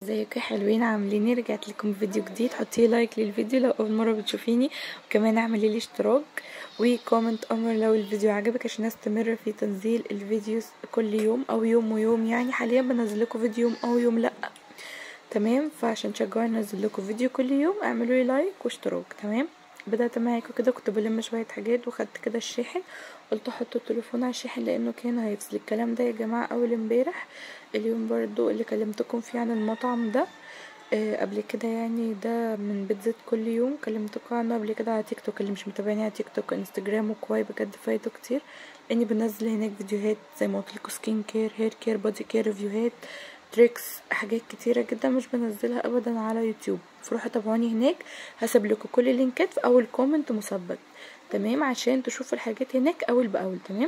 ازيكم يا حلوين عاملين ايه رجعت لكم فيديو جديد حطي لايك للفيديو لو اول مره بتشوفيني وكمان اعملي لي اشتراك وكومنت امر لو الفيديو عجبك عشان استمر في تنزيل الفيديوز كل يوم او يوم ويوم يعني حاليا بنزل لكم فيديو يوم او يوم لا تمام فعشان تشجعوني انزل لكم فيديو كل يوم اعملوا لي لايك واشتراك تمام بدات معاكم كده كنت بلم شويه حاجات وخدت كده الشاحن قلت احط التليفون على الشاحن لانه كان هيفصل الكلام ده يا جماعه اول امبارح اليوم برضو اللي كلمتكم فيه عن المطعم ده آه قبل كده يعني ده من بيتزا كل يوم كلمتكم عنه قبل كده على تيك توك اللي مش متابعني على تيك توك انستجرام وكواي بجد فايته كتير لاني بنزل هناك فيديوهات زي ما قلت لكم سكين كير هير كير بودي كير ريفيوهات تريكس حاجات كتيره جدا مش بنزلها ابدا على يوتيوب فروحوا تابعوني هناك هسيب لكم كل اللينكات في اول كومنت مثبت تمام عشان تشوفوا الحاجات هناك اول باول تمام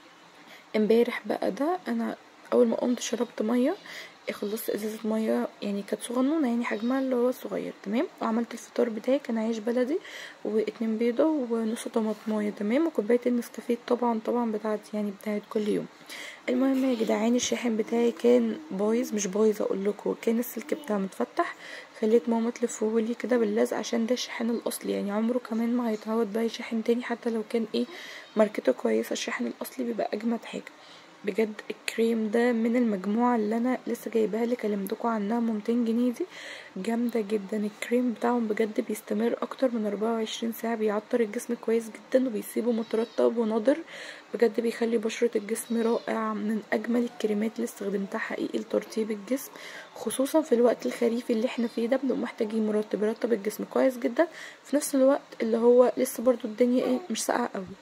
امبارح بقى ده انا اول ما قمت شربت ميه خلصت ازازه ميه يعني كانت صغنونه يعني حجمها اللي هو صغير تمام وعملت الفطار بتاعي كان عيش بلدي واتنين بيضه ونص طماطمايه تمام وكوبايه النسكافيه طبعا طبعا بتاعتي يعني بتاعت كل يوم المهم يا جدعان الشاحن بتاعي كان بايظ مش بايظ اقول لكم كان السلك بتاعه متفتح خليت ماما تلفهولي كده باللزق عشان ده الشاحن الاصلي يعني عمره كمان ما هيتعوض باي شاحن تاني حتى لو كان ايه ماركته كويسه الشاحن الاصلي بيبقى اجمد حاجه بجد الكريم ده من المجموعة اللي انا لسه جايباها اللي كلمتكم عنها ممتين جنيه دي جامدة جدا الكريم بتاعهم بجد بيستمر اكتر من 24 ساعة بيعطر الجسم كويس جدا وبيسيبه مترطب ونضر بجد بيخلي بشرة الجسم رائع من اجمل الكريمات اللي استخدمتها حقيقي لترطيب الجسم خصوصا في الوقت الخريفي اللي احنا فيه ده بنبقى محتاجين مرطب يرطب الجسم كويس جدا في نفس الوقت اللي هو لسه برضو الدنيا ايه مش ساقعة قوي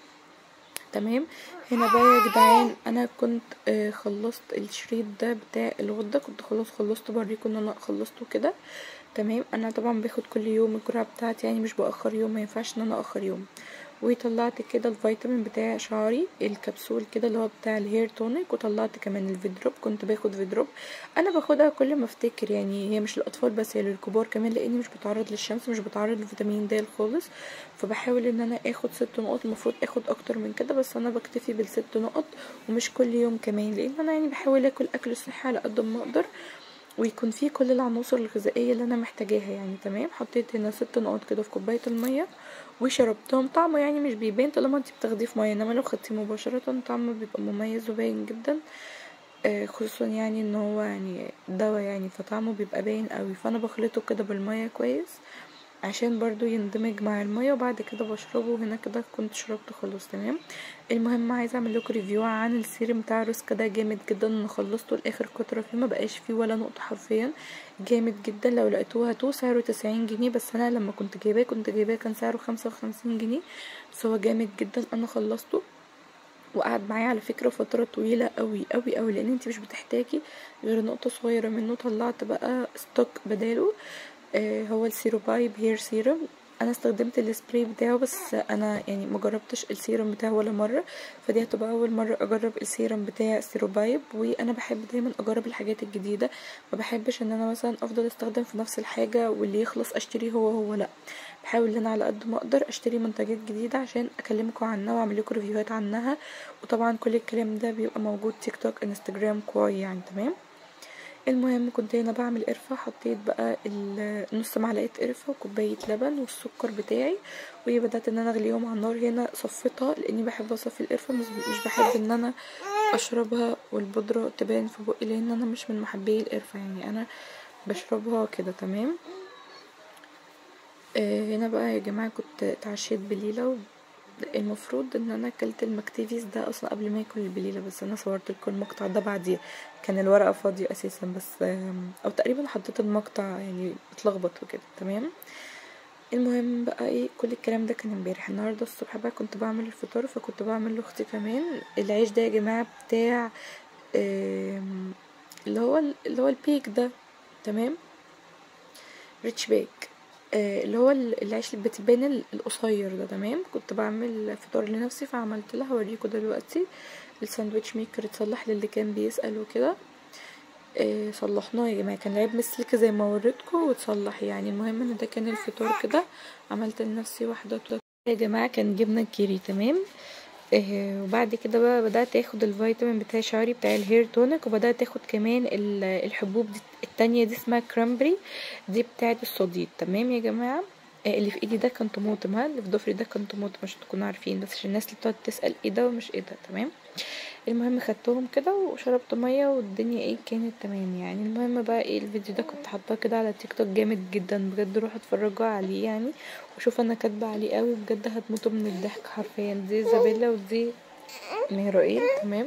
تمام هنا بقى يا جدعان انا كنت آه خلصت الشريط ده بتاع الغده كنت خلاص خلصت بوريكم ان انا خلصته كده تمام انا طبعا باخد كل يوم الجرعه بتاعتي يعني مش باخر يوم ما ينفعش ان انا اخر يوم وطلعت كده الفيتامين بتاع شعري الكبسول كده اللي هو بتاع الهير تونيك وطلعت كمان الفيدروب كنت باخد فيدروب انا باخدها كل ما افتكر يعني هي مش للاطفال بس هي للكبار كمان لاني مش بتعرض للشمس مش بتعرض لفيتامين د خالص فبحاول ان انا اخد ست نقط المفروض اخد اكتر من كده بس انا بكتفي بالست نقط ومش كل يوم كمان لان انا يعني بحاول اكل اكل صحي على قد ما اقدر ويكون فيه كل العناصر الغذائيه اللي انا محتاجاها يعني تمام حطيت هنا ست نقط كده في كوبايه الميه وشربتهم طعمه يعني مش بيبان طالما انت بتاخديه في ميه انما لو خدتيه مباشره طعمه بيبقى مميز وباين جدا آه خصوصا يعني ان هو يعني دواء يعني فطعمه بيبقى باين قوي فانا بخلطه كده بالميه كويس عشان برضو يندمج مع الميه وبعد كده بشربه هنا كده كنت شربته خلاص تمام المهم عايزه اعمل لكم ريفيو عن السيرم بتاع روسكا ده جامد جدا انا خلصته لاخر فتره فيه ما بقاش فيه ولا نقطه حرفيا جامد جدا لو لقيتوه هاتوه سعره تسعين جنيه بس انا لما كنت جايباه كنت جايباه كان سعره خمسة وخمسين جنيه بس هو جامد جدا انا خلصته وقعد معايا على فكره فتره طويله قوي قوي قوي لان انت مش بتحتاجي غير نقطه صغيره منه طلعت بقى ستوك بداله آه هو السيروبايب هير سيروم انا استخدمت السبراي بتاعه بس انا يعني ما جربتش السيروم بتاعه ولا مره فدي هتبقى اول مره اجرب السيروم بتاع السيروبايب وانا بحب دايما اجرب الحاجات الجديده ما بحبش ان انا مثلا افضل استخدم في نفس الحاجه واللي يخلص اشتريه هو هو لا بحاول ان انا على قد ما اقدر اشتري منتجات جديده عشان اكلمكم عنها واعمل لكم ريفيوهات عنها وطبعا كل الكلام ده بيبقى موجود تيك توك انستجرام كواي يعني تمام المهم كنت هنا بعمل قرفة حطيت بقى نص معلقة قرفة وكوباية لبن والسكر بتاعي وبدأت ان انا اغليهم على النار هنا صفيتها لاني بحب اصفي القرفة مش بحب ان انا اشربها والبودرة تبان في بقي لان انا مش من محبي القرفة يعني انا بشربها كده تمام آه هنا بقى يا جماعة كنت اتعشيت بليلة المفروض ان انا اكلت المكتيفيز ده اصلا قبل ما اكل البليله بس انا صورت لكم المقطع ده بعديه كان الورقه فاضيه اساسا بس او تقريبا حطيت المقطع يعني اتلخبط وكده تمام المهم بقى ايه كل الكلام ده كان امبارح النهارده الصبح بقى كنت بعمل الفطار فكنت بعمل لاختي كمان العيش ده يا جماعه بتاع اللي هو اللي هو البيك ده تمام ريتش بيك اللي هو العيش اللي بتبان القصير ده تمام كنت بعمل فطار لنفسي فعملت لها هوريكم دلوقتي الساندوتش ميكر اتصلح للي كان بيسأل وكده آه صلحناه يا جماعه كان لعيب من السلك زي ما وريتكم واتصلح يعني المهم ان ده كان الفطار كده عملت لنفسي واحده يا جماعه كان جبنه كيري تمام آه، وبعد كده بقى بدأت اخد الفيتامين بتاع شعري بتاع الهير تونيك وبدأت اخد كمان ال- الحبوب دي التانية دي اسمها كرامبري دي بتاعة الصديد تمام يا جماعة آه، اللي في ايدي ده كان طماطم ها اللي في ضفري ده كان طماطم عشان تكونوا عارفين بس عشان الناس اللي بتقعد تسأل ايه ده ومش ايه ده تمام المهم خدتهم كده وشربت ميه والدنيا ايه كانت تمام يعني المهم بقى ايه الفيديو ده كنت حاطاه كده على تيك توك جامد جدا بجد روحوا اتفرجوا عليه يعني وشوف انا كاتبه عليه قوي بجد هتموتوا من الضحك حرفيا دي زابيلا ودي ميرائيل تمام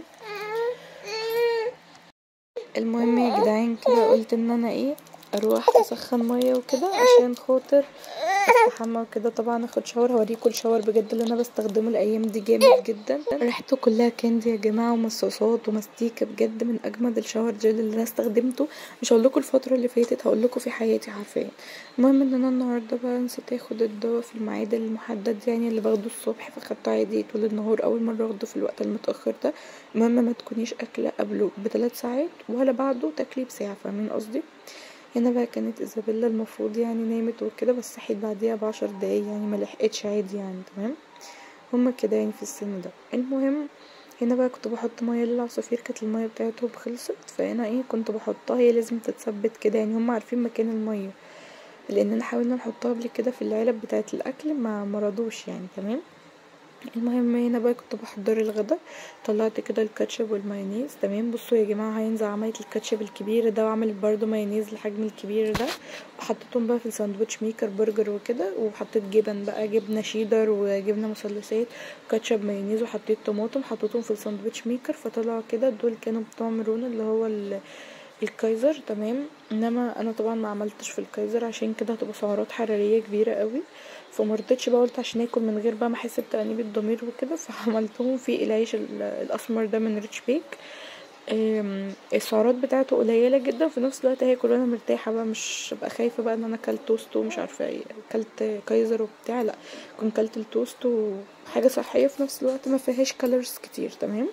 المهم يا جدعان كده قلت ان انا ايه اروح اسخن ميه وكده عشان خاطر استحمى وكده طبعا اخد شاور هوريكم الشاور بجد اللي انا بستخدمه الايام دي جامد جدا ريحته كلها كاندي يا جماعه ومصاصات ومستيكه بجد من اجمد الشاور جel اللي انا استخدمته مش هقول لكم الفتره اللي فاتت هقول لكم في حياتي حرفيا المهم ان انا النهارده بقى نسيت اخد الدواء في الميعاد المحدد يعني اللي باخده الصبح فاخدته عادي طول النهار اول مره اخده في الوقت المتاخر ده المهم ما تكونيش اكله قبله بثلاث ساعات ولا بعده تاكلي بساعه فاهمين قصدي هنا بقى كانت ايزابيلا المفروض يعني نامت وكده بس صحيت بعديها بعشر دقايق يعني ما لحقتش عادي يعني تمام هما كده يعني في السن ده المهم هنا بقى كنت بحط ميه للعصافير كانت الميه بتاعتهم خلصت فهنا ايه كنت بحطها هي لازم تتثبت كده يعني هما عارفين مكان الميه لاننا حاولنا نحطها قبل كده في العلب بتاعه الاكل ما مرضوش يعني تمام المهم هنا بقى كنت بحضر الغدا طلعت كده الكاتشب والمايونيز تمام بصوا يا جماعه هينزل عملت الكاتشب الكبير ده وعملت برضو مايونيز الحجم الكبير ده وحطيتهم بقى في الساندوتش ميكر برجر وكده وحطيت جبن بقى جبنه شيدر وجبنه مثلثات وكاتشب مايونيز وحطيت طماطم حطيتهم في الساندوتش ميكر فطلعوا كده دول كانوا بتوع ميرون اللي هو ال الكايزر تمام انما انا طبعا ما عملتش في الكايزر عشان كده هتبقى سعرات حراريه كبيره قوي فمرضتش بقى قلت عشان اكل من غير بقى ما احس بتأنيب الضمير وكده فعملتهم في العيش ال- الاسمر ده من ريتش بيك أم، السعرات بتاعته قليله جدا في نفس الوقت هاكل وانا مرتاحه بقى مش ابقى خايفه بقى ان انا اكلت توست ومش عارفه ايه اكلت كايزر وبتاع لا كنت اكلت التوست وحاجه صحيه في نفس الوقت ما فيهاش كالوريز كتير تمام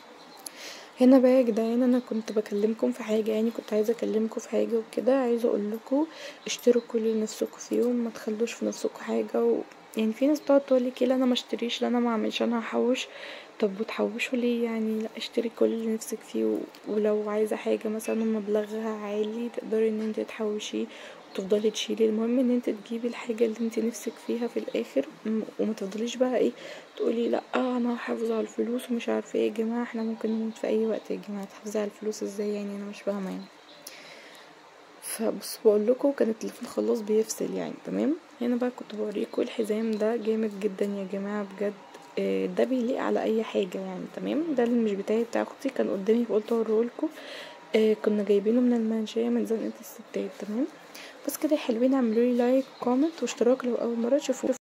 هنا بقى يا جدعان انا كنت بكلمكم في حاجه يعني كنت عايزه اكلمكم في حاجه وكده عايزه اقول لكم اشتروا كل اللي نفسكم فيهم ما تخلوش في نفسكم حاجه و... يعني في ناس بتقعد تقول لك لا انا ما اشتريش لا انا ما اعملش انا هحوش طب وتحوشوا ليه يعني لا اشتري كل اللي نفسك فيه و... ولو عايزه حاجه مثلا مبلغها عالي تقدري ان انت تحوشيه وتفضلي تشيلي المهم ان انت تجيبي الحاجه اللي انت نفسك فيها في الاخر م- وما تفضليش بقى ايه تقولي لا انا هحافظ على الفلوس ومش عارفه ايه يا جماعه احنا ممكن نموت في اي وقت يا جماعه تحافظي على الفلوس ازاي يعني انا مش فاهمه يعني فبص بقول لكم كان التليفون خلاص بيفصل يعني تمام هنا بقى كنت بوريكم الحزام ده جامد جدا يا جماعه بجد آه، ده بيليق على اي حاجه يعني تمام ده اللي مش بتاعي بتاع اختي كان قدامي فقلت اوريهولكوا آه كنا جايبينه من المنشيه من زنقه الستات تمام بس كده يا حلوين اعملوا لي لايك وكومنت واشتراك لو اول مره تشوفوه